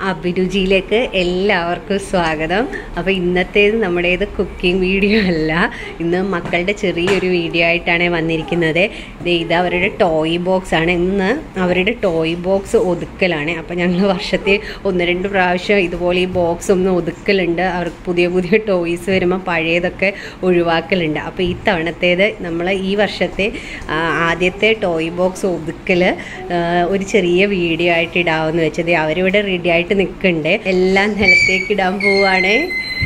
അഭിരുചിയിലേക്ക് എല്ലാവർക്കും സ്വാഗതം അപ്പോൾ ഇന്നത്തേത് നമ്മുടേത് കുക്കിംഗ് വീഡിയോ അല്ല ഇന്ന് മക്കളുടെ ചെറിയൊരു വീഡിയോ ആയിട്ടാണ് വന്നിരിക്കുന്നത് ദേ ഇത് അവരുടെ ടോയ് ബോക്സ് ആണ് ഇന്ന് അവരുടെ ടോയ് ബോക്സ് ഒതുക്കലാണ് അപ്പോൾ ഞങ്ങൾ വർഷത്തിൽ ഒന്ന് രണ്ട് പ്രാവശ്യം ഇതുപോലെ ഈ ബോക്സ് ഒന്ന് ഒതുക്കലുണ്ട് അവർക്ക് പുതിയ പുതിയ ടോയ്സ് വരുമ്പോൾ പഴയതൊക്കെ ഒഴിവാക്കലുണ്ട് അപ്പോൾ ഈ തവണത്തേത് നമ്മൾ ഈ വർഷത്തെ ആ, ആദ്യത്തെ ടോയ് ബോക്സ് ഒതുക്കൽ ഒരു ചെറിയ വീഡിയോ ആയിട്ട് ഇടാമെന്ന് വെച്ചത് അവരിവിടെ റെഡി ആയിട്ട് നിൽക്കുന്നുണ്ട് എല്ലാം നിലത്തേക്ക് ഇടാൻ പോവാണേ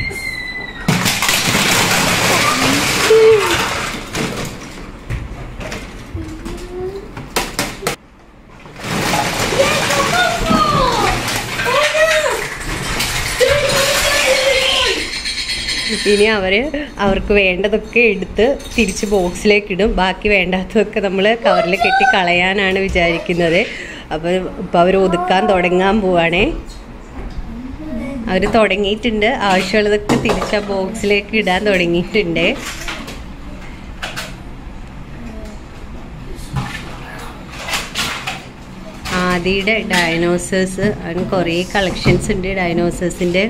ഇനി അവർ അവർക്ക് വേണ്ടതൊക്കെ എടുത്ത് തിരിച്ച് ബോക്സിലേക്ക് ഇടും ബാക്കി വേണ്ടാത്തതൊക്കെ നമ്മൾ കവറിൽ കെട്ടി കളയാനാണ് വിചാരിക്കുന്നത് അപ്പോൾ ഇപ്പോൾ അവർ ഒതുക്കാൻ തുടങ്ങാൻ പോവാണേ അവർ തുടങ്ങിയിട്ടുണ്ട് ആവശ്യമുള്ളതൊക്കെ തിരിച്ച് ആ ബോക്സിലേക്ക് ഇടാൻ തുടങ്ങിയിട്ടുണ്ട് ആദിയുടെ ഡയനോസേഴ്സ് അവന് കുറേ കളക്ഷൻസ് ഉണ്ട് ഡയനോസേഴ്സിൻ്റെ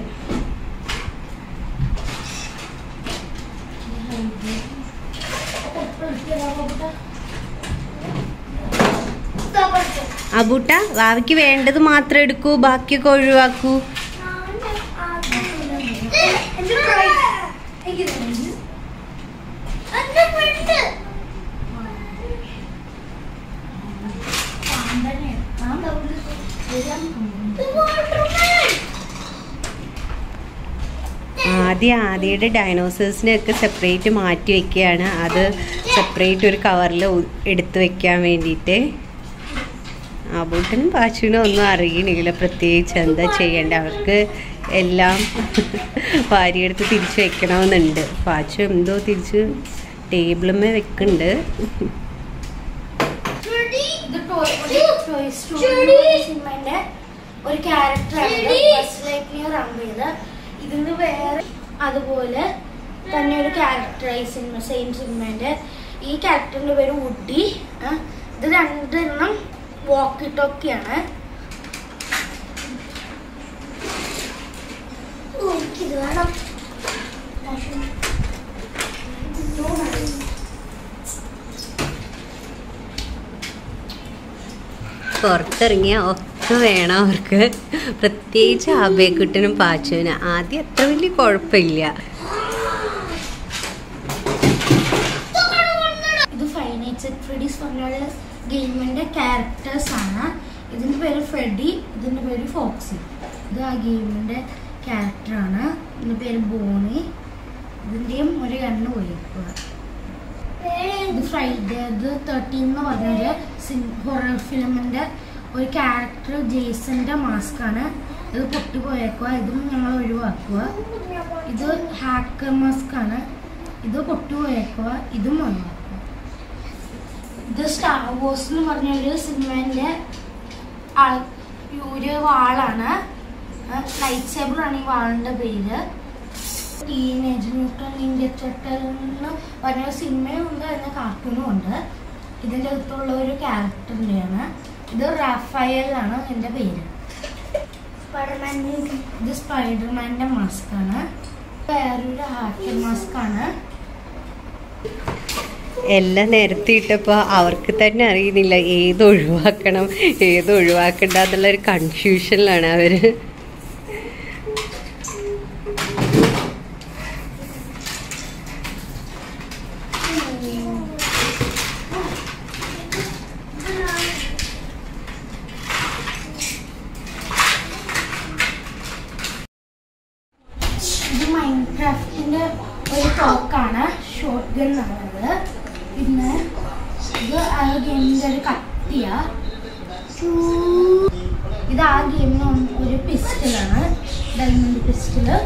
അബൂട്ട വാവയ്ക്ക് വേണ്ടത് മാത്രം എടുക്കൂ ബാക്കിയൊക്കെ ഒഴിവാക്കൂ ആദ്യം ആദ്യയുടെ ഡൈനോസേഴ്സിനെയൊക്കെ സെപ്പറേറ്റ് മാറ്റി വെക്കുകയാണ് അത് സെപ്പറേറ്റ് ഒരു കവറിൽ എടുത്ത് വെക്കാൻ വേണ്ടിയിട്ട് അബൂട്ടനും പാച്ചുവിനും ഒന്നും അറിയണില്ല പ്രത്യേകിച്ച് എന്താ ചെയ്യേണ്ട അവർക്ക് എല്ലാം വാരിയെടുത്ത് തിരിച്ച് വെക്കണമെന്നുണ്ട് പാച്ചു എന്തോ തിരിച്ച് ടേബിളുമേ വെക്കുന്നുണ്ട് ഇത് ടോയ് ഒരു ടോയ് സ്റ്റോറി സിനിമന്റെ ഒരു ക്യാരക്ടറാണ് റൺ ചെയ്ത് ഇതിന് വേറെ അതുപോലെ തന്നെ ഒരു ക്യാരക്ടറായി സിനിമ സെയിം സിനിമന്റെ ഈ ക്യാരക്ടറിന്റെ പേര് വുഡി ആ, ഇത് രണ്ടെണ്ണം വോക്കി ടോക്കിയാണ് എനിക്കിത് വേണം പുറത്തിറങ്ങിയ ഒക്കെ വേണം അവർക്ക് പ്രത്യേകിച്ച് ആബേക്കുട്ടനും പാച്ചുവിനും ആദ്യം അത്ര വലിയ കുഴപ്പമില്ല ഇത് ഫൈനൈറ്റ് ഫ്രെഡീസ് പറഞ്ഞുള്ള ഗെയിമിന്റെ ക്യാരക്ടേഴ്സ് ആണ് ഇതിന്റെ പേര് ഫ്രെഡി ഇതിന്റെ പേര് ഫോക്സി ഇത് ആ ഗെയിമിന്റെ ക്യാരക്ടറാണ് ഇതിന്റെ പേര് ബോണി ഇതിന്റെയും ഒരു കണ്ണ് പോയിരിക്കുക ഇത് ഫ്രൈഡേ ഇത് തേർട്ടീൻ എന്ന് പറഞ്ഞൊരു ഹൊറർ ഫിലിമിന്റെ ഒരു ക്യാരക്ടർ ജേസന്റെ മാസ്ക് ആണ് ഇത് പൊട്ടിപ്പോയേക്കുക ഇതും ഞങ്ങൾ ഒഴിവാക്കുക ഇത് ഹാക്കർ മാസ്ക് ആണ് ഇത് പൊട്ടിപ്പോയേക്കുക ഇതും ഒഴിവാക്കുക ഇത് സ്റ്റാർ വോഴ്സ് എന്ന് പറഞ്ഞൊരു സിനിമേന്റെ ആൾ- ഒരു വാളാണ് ലൈറ്റ് സേബർ ആണ് ഈ വാളിന്റെ പേര് ടീനേജ് ന്യൂട്ടൺ ഇന്ത്യ ചട്ടൽ എന്ന് പറഞ്ഞ സിനിമയും ഉണ്ട് എന്ന കാർട്ടൂണും ഉണ്ട് ഇതിൻ്റെ അകത്തുള്ള ഒരു ക്യാരക്ടറിൻ്റെയാണ് ഇത് റാഫയൽ ആണ് എൻ്റെ പേര് ഇത് സ്പൈഡർമാൻ്റെ മാസ്ക് ആണ് വേറൊരു ഹാക്കർ മാസ്ക് ആണ് എല്ലാം നിരത്തിയിട്ടപ്പോൾ അവർക്ക് തന്നെ അറിയുന്നില്ല ഏത് ഒഴിവാക്കണം ഏത് ഒഴിവാക്കണ്ട എന്നുള്ള ഒരു കൺഫ്യൂഷനിലാണ് അവർ ഇത് മൈൻക്രാഫ്റ്റിന്റെ ഒരു ടോക്കാണ് ഷോർട്ട് ഗൺ എന്നുള്ളത് പിന്നെ ഇത് ആ ഗെയിമിന്റെ ഒരു കത്തിയ ഇത് ആ ഗെയിമിന് ഒരു പിസ്റ്റലാണ് ഡയമണ്ട് പിസ്റ്റല്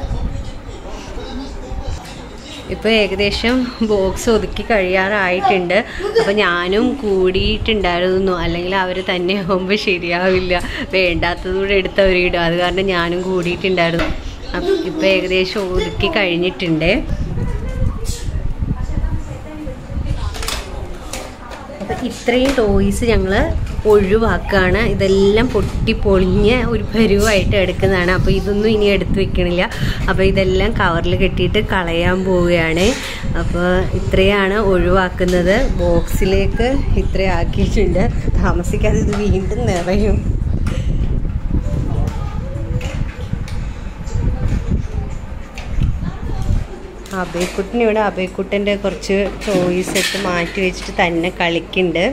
ഇപ്പോൾ ഏകദേശം ബോക്സ് ഒതുക്കി കഴിയാറായിട്ടുണ്ട് അപ്പോൾ ഞാനും കൂടിയിട്ടുണ്ടായിരുന്നു അല്ലെങ്കിൽ അവർ തന്നെ ആകുമ്പോൾ ശരിയാവില്ല വേണ്ടാത്തതുകൂടെ എടുത്ത് അവർ ഇടും അത് കാരണം ഞാനും കൂടിയിട്ടുണ്ടായിരുന്നു അപ്പം ഇപ്പോൾ ഏകദേശം ഒതുക്കി കഴിഞ്ഞിട്ടുണ്ട് ഇത്രയും ടോയ്സ് ഞങ്ങൾ ഒഴിവാക്കുകയാണ് ഇതെല്ലാം പൊട്ടിപ്പൊളിഞ്ഞ് ഒരു പരുവായിട്ട് എടുക്കുന്നതാണ് അപ്പോൾ ഇതൊന്നും ഇനി എടുത്തു വെക്കണില്ല അപ്പോൾ ഇതെല്ലാം കവറിൽ കെട്ടിയിട്ട് കളയാൻ പോവുകയാണ് അപ്പോൾ ഇത്രയാണ് ഒഴിവാക്കുന്നത് ബോക്സിലേക്ക് ഇത്രയും ആക്കിയിട്ടുണ്ട് താമസിക്കാതെ ഇത് വീണ്ടും നിറയും അബേക്കുട്ടിന് ഇവിടെ അബേക്കുട്ടൻ്റെ കുറച്ച് ടോയ്സ് ഒക്കെ മാറ്റി വെച്ചിട്ട് തന്നെ കളിക്കുന്നുണ്ട്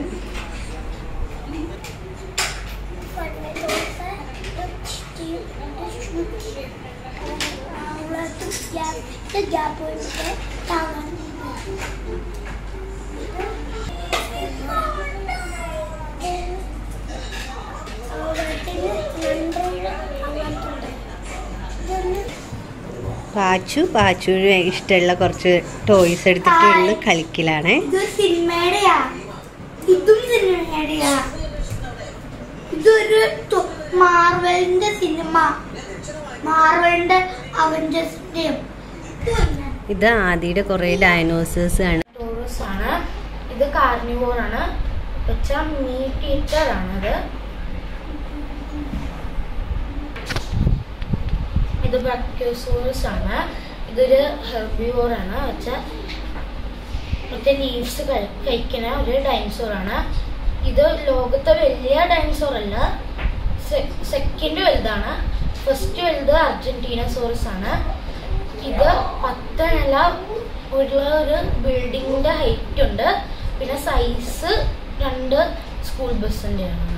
പാച്ചു പാച്ചുവിന് ഇഷ്ടമുള്ള കുറച്ച് ടോയ്സ് എടുത്തിട്ട് ഉള്ള കളിക്കലാണ് ഇത് സിനിമയുടെയാ ഇതും സിനിമയുടെയാ ഇതൊരു തൊ- മാർവലിന്റെ സിനിമ മാർവലിന്റെ അവഞ്ചേഴ്സിന്റെയും ഇത് ആദിയുടെ കുറേ ഡൈനോസേഴ്സ് ആണ് ടോറസ് ആണ് ഇത് കാർണിവോർ ആണ് വെച്ചാൽ മീറ്റ് ഈറ്റർ ആണത് ഇത് ബ്രക്യോസോറസ് ആണ് ഇതൊരു ഹെർബിവോർ ആണ് വെച്ചാൽ മറ്റേ ലീവ്സ് കഴിക്കുന്ന ഒരു ഡൈനസോർ ആണ് ഇത് ലോകത്തെ വലിയ ഡൈനസോർ അല്ല സെക്കൻഡ് വലുതാണ് ഫസ്റ്റ് വലുത് അർജന്റീനസോറസ് ആണ് ഇത് പത്ത് നില ഉള്ള ഒരു ബിൽഡിങ്ങിന്റെ ഹൈറ്റ് ഉണ്ട് പിന്നെ സൈസ് രണ്ട് സ്കൂൾ ബസ്സിന്റെ ആണ്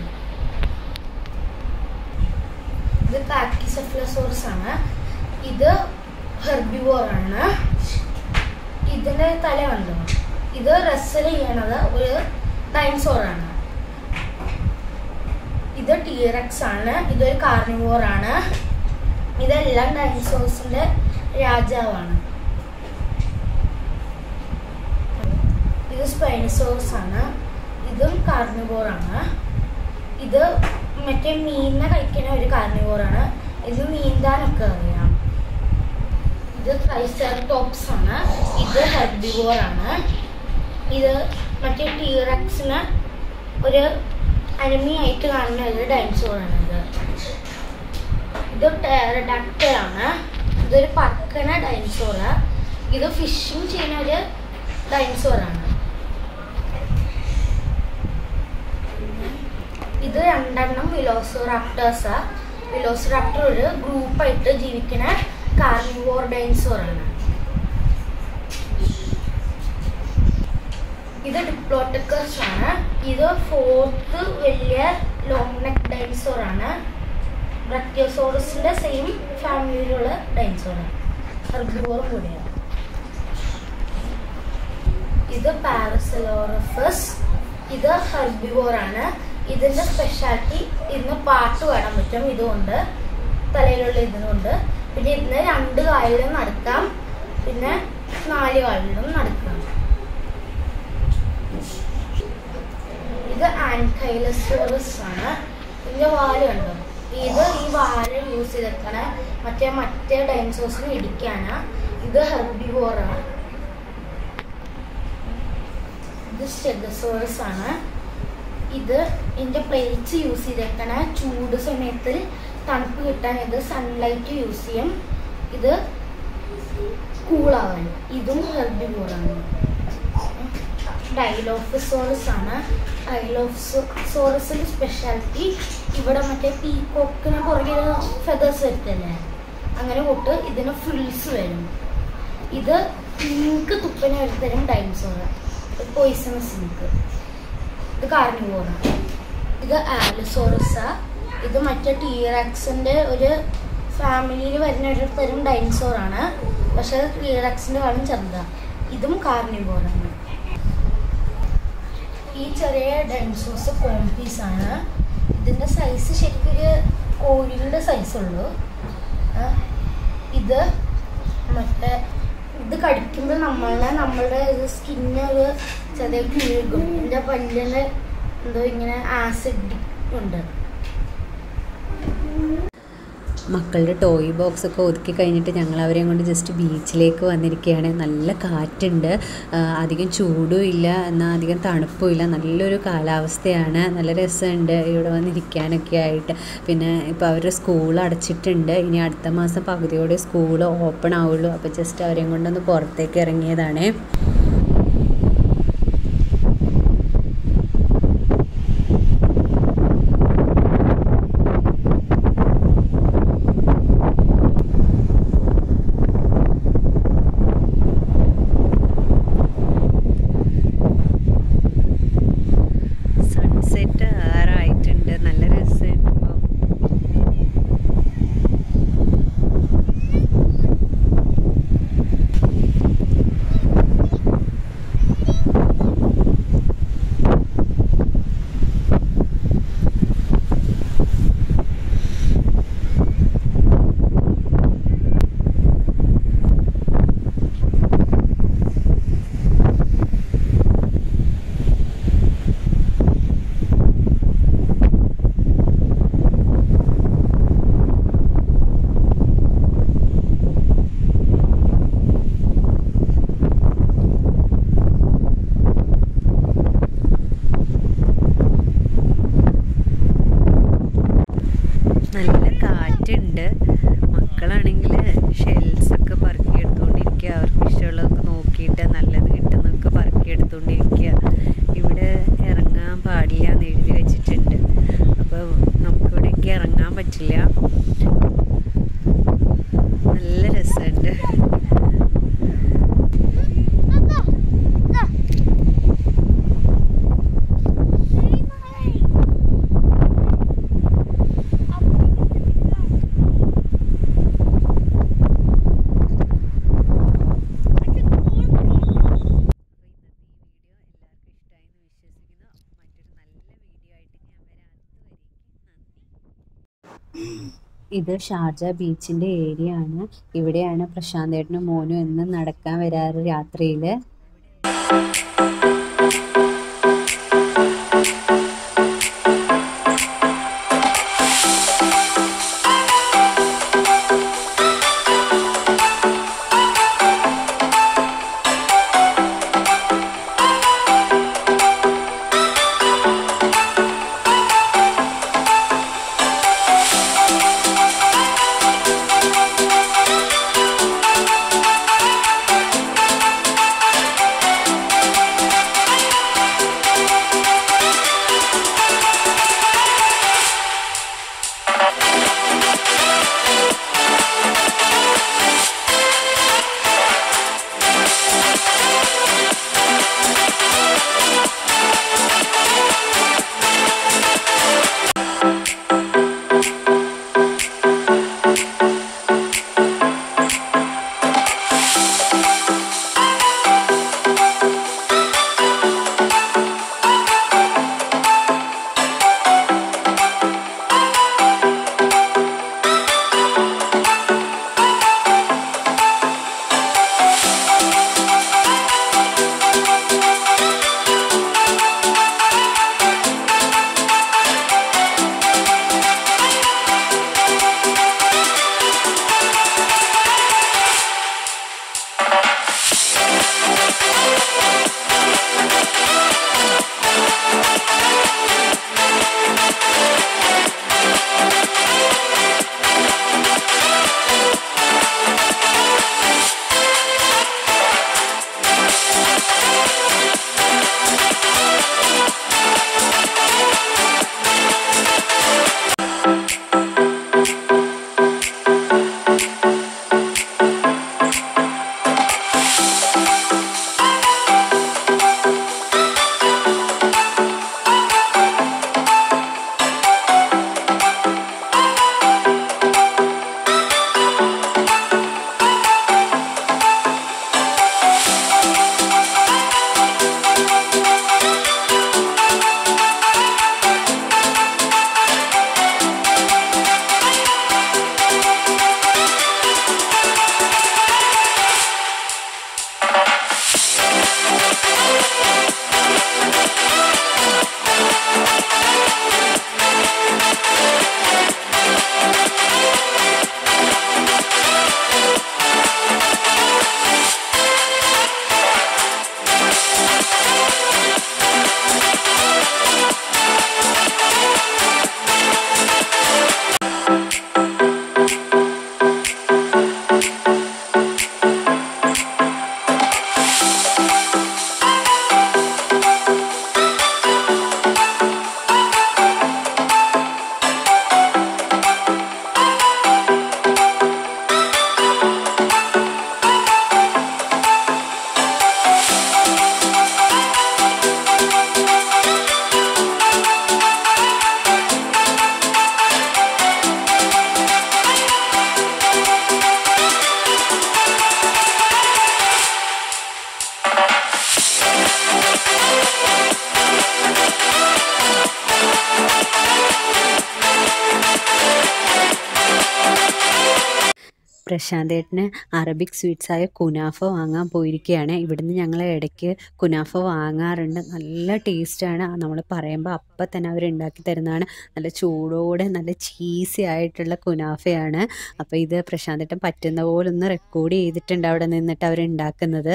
ഇത് കാക്കിസെഫ്ലസോറസ് ആണ് ഇത് ഹെർബിവോർ ആണ് ഇതിന്റെ തല കണ്ടോ ഇത് റെസൽ ചെയ്യണത് ഒരു ഡൈനസോർ ആണ് ഇത് ടീറക്സ് ആണ് ഇതൊരു കാർണിവോർ ആണ് ഇതെല്ലാം ഡൈനസോഴ്സിന്റെ രാജാവാണ് ഇത് സ്പൈനസോഴ്സ് ആണ് ഇതും കാർണിവോർ ആണ് ഇത് മറ്റേ മീനിനെ കഴിക്കുന്ന ഒരു കാർണിവോർ ആണ് ഇത് നീന്താനൊക്കെ അറിയാം ഇത് ട്രൈസെറോപ്സ് ആണ് ഇത് ഹെർബിവോർ ആണ് ഇത് മറ്റേ ടീറക്സിന് ഒരു അനിമി ആയിട്ട് കാണുന്ന ഒരു ഡൈനസോർ ആണ് ഇത് ഇത് ടെറഡക്ടർ ആണ് ഇതൊരു പക്കണ ഡൈനസോർ ഇത് ഫിഷിങ് ചെയ്യുന്ന ഒരു ഡൈനസോർ ആണ് ഇത് രണ്ടെണ്ണം വിലോസോറാപ്റ്റേഴ്സാ വിലോസോറാപ്റ്റർ ഒരു ഗ്രൂപ്പായിട്ട് ജീവിക്കുന്ന കാർണിവോർ ഡൈനസോർ ആണ് ഇത് ഡിപ്ലോട്ടിക്കസ് ആണ് ഇത് ഫോർത്ത് വലിയ ലോങ് നെക്ക് ഡൈനസോർ ആണ് ബ്രക്യോസോറസിന്റെ സെയിം ഫാമിലിയിലുള്ള ഡൈനസോർ ആണ് ഹെർബിവോറും കൂടിയാണ് ഇത് പാരസലോറഫസ് ഇത് ഹെർബിവോർ ആണ് ഇതിന്റെ സ്പെഷ്യാലിറ്റി ഇതിന് പാട്ട് പാടാൻ പറ്റും ഇതുകൊണ്ട് തലയിലുള്ള ഇതിനുണ്ട് പിന്നെ ഇതിന് രണ്ട് കാലിലും നടക്കാം പിന്നെ നാല് കാലിലും നടക്കാം ഇത് ആൻകൈലസോറസ് ആണ് ഇതിന്റെ വാല് കണ്ടോ ഇത് ഈ വാല് യൂസ് ചെയ്തേക്കണ മറ്റേ മറ്റേ ഡൈനസോഴ്സിനെ ഇടിക്കാനാ ഇത് ഹെർബിവോറാണ് ഇത് സ്റ്റെഗസോറസ് ആണ് ഇത് ഇതിന്റെ പ്ലേറ്റ്സ് യൂസ് ചെയ്തേക്കണ ചൂട് സമയത്ത് തണുപ്പ് കിട്ടാൻ ഇത് സൺലൈറ്റ് യൂസ് ചെയ്യും ഇത് കൂളാവാൻ ഇതും ഹെർബിവോറാണ് ഡൈലോഫിസോറസ് ആണ് ഡൈലോഫിസോറസിന്റെ സ്പെഷ്യാലിറ്റി ഇവിടെ മറ്റേ പീകോക്കിന് പുറകെ ഫെതേഴ്സ് വരത്തില്ലേ അങ്ങനെ തൊട്ട് ഇതിന് ഫ്രിൽസ് വരും ഇത് ഇങ്ക് തുപ്പനെ ഒരു തരം ഡൈനസോർ പോയിസണസ് ഇങ്ക് ഇത് കാർണിവോറാണ് ഇത് ആലിസോറസ ഇത് മറ്റേ ടീറാക്സിന്റെ ഒരു ഫാമിലിയിൽ വരുന്ന ഒരു തരം ഡൈനസോർ ആണ് പക്ഷെ ടീറാക്സിന്റെ കാലം ചെറുതാണ് ഇതും കാർണിവോറാണ് ഈ ചെറിയ ഡൈനസോഴ്സ് കോംപീസ് ആണ് ഇതിന്റെ സൈസ് ശരിക്കും ഒരു കോഴിയുടെ സൈസ് ഉള്ളൂ ആ, ഇത് മറ്റേ ഇത് കടിക്കുമ്പോൾ നമ്മളെ നമ്മളുടെ സ്കിന്ന് ഒരു ചെറിയ കിഴുകും എൻ്റെ പല്ലിന് എന്തോ ഇങ്ങനെ ആസിഡ് ഉണ്ട് മക്കളുടെ ടോയ് ബോക്സ് ഒക്കെ ഒതുക്കി കഴിഞ്ഞിട്ട് ഞങ്ങൾ അവരെയും കൊണ്ട് ജസ്റ്റ് ബീച്ചിലേക്ക് വന്നിരിക്കുകയാണ് നല്ല കാറ്റുണ്ട് ആ, അധികം ചൂടും ഇല്ല എന്നാൽ അധികം തണുപ്പും ഇല്ല നല്ലൊരു കാലാവസ്ഥയാണ് നല്ല രസമുണ്ട് ഇവിടെ വന്നിരിക്കാനൊക്കെ ആയിട്ട് പിന്നെ ഇപ്പോൾ അവരുടെ സ്കൂൾ അടച്ചിട്ടുണ്ട് ഇനി അടുത്ത മാസം പകുതിയോടെ സ്കൂൾ ഓപ്പൺ ആവുള്ളൂ അപ്പോൾ ജസ്റ്റ് അവരെയും കൊണ്ടൊന്ന് പുറത്തേക്ക് ഇറങ്ങിയതാണേ സൺസെറ്റ് ആറായിട്ടുണ്ട് നല്ല രസമുണ്ട് ഇപ്പോൾ നല്ല കാറ്റുണ്ട് മക്കളാണെങ്കിൽ ഷെൽസ് ഒക്കെ പറക്കിയെടുത്തുകൊണ്ടിരിക്കുക അവർക്ക് ഇഷ്ടമുള്ളതൊക്കെ നോക്കിയിട്ട് നല്ലത് കിട്ടുന്നതൊക്കെ പറക്കിയെടുത്തുകൊണ്ടിരിക്കുക ഇവിടെ ഇറങ്ങാൻ പാടില്ല എന്ന് എഴുതി വെച്ചിട്ടുണ്ട് അപ്പോൾ നമുക്കിവിടേക്ക് ഇറങ്ങാൻ പറ്റില്ല നല്ല രസമുണ്ട് ഇത് ഷാർജ ബീച്ചിന്റെ ഏരിയ ആണ് ഇവിടെയാണ് പ്രശാന്തേട്ടനും മോനും എന്നും നടക്കാൻ വരാറ് രാത്രിയിൽ ആ പ്രശാന്ത് ഏട്ടന് അറബിക് സ്വീറ്റ്സായ കുനാഫ വാങ്ങാൻ പോയിരിക്കുകയാണ് ഇവിടുന്ന് ഞങ്ങൾ ഇടയ്ക്ക് കുനാഫ വാങ്ങാറുണ്ട് നല്ല ടേസ്റ്റാണ് നമ്മൾ പറയുമ്പോൾ അപ്പം തന്നെ അവർ ഉണ്ടാക്കി തരുന്നതാണ് നല്ല ചൂടോടെ നല്ല ചീസി ആയിട്ടുള്ള കുനാഫയാണ് അപ്പോൾ ഇത് പ്രശാന്ത് ഏട്ടൻ പറ്റുന്ന പോലെ ഒന്ന് റെക്കോർഡ് ചെയ്തിട്ടുണ്ട് അവിടെ നിന്നിട്ട് അവർ ഉണ്ടാക്കുന്നത്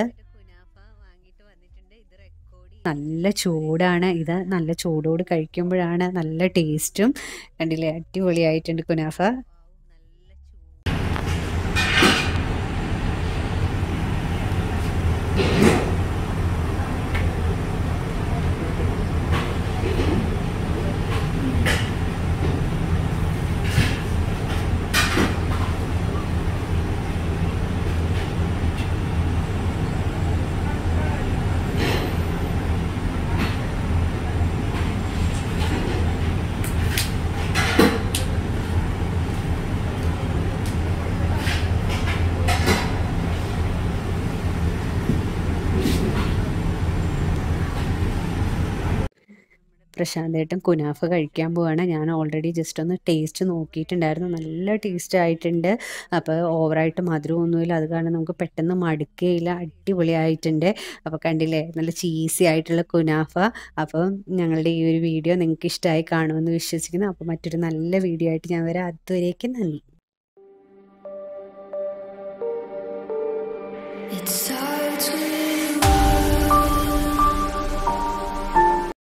നല്ല ചൂടാണ് ഇത് നല്ല ചൂടോട് കഴിക്കുമ്പോഴാണ് നല്ല ടേസ്റ്റും കണ്ടില്ലേ അടിപൊളിയായിട്ടുണ്ട് കുനാഫ പ്രശാന്തേട്ടൻ കുനാഫ കഴിക്കാൻ പോവാണ് ഞാൻ ഓൾറെഡി ജസ്റ്റ് ഒന്ന് ടേസ്റ്റ് നോക്കിയിട്ടുണ്ടായിരുന്നു നല്ല ടേസ്റ്റ് ആയിട്ടുണ്ട് അപ്പോൾ ഓവറായിട്ട് മധുരമൊന്നുമില്ല അത് കാരണം നമുക്ക് പെട്ടെന്ന് മടുക്കുകയില്ല അടിപൊളിയായിട്ടുണ്ട് അപ്പോൾ കണ്ടില്ലേ നല്ല ചീസി ആയിട്ടുള്ള കുനാഫ അപ്പം ഞങ്ങളുടെ ഈ ഒരു വീഡിയോ നിങ്ങൾക്ക് ഇഷ്ടമായി കാണുമെന്ന് വിശ്വസിക്കുന്നു അപ്പോൾ മറ്റൊരു നല്ല വീഡിയോ ആയിട്ട് ഞാൻ വരാം അതുവരേക്കും നന്ദി It's so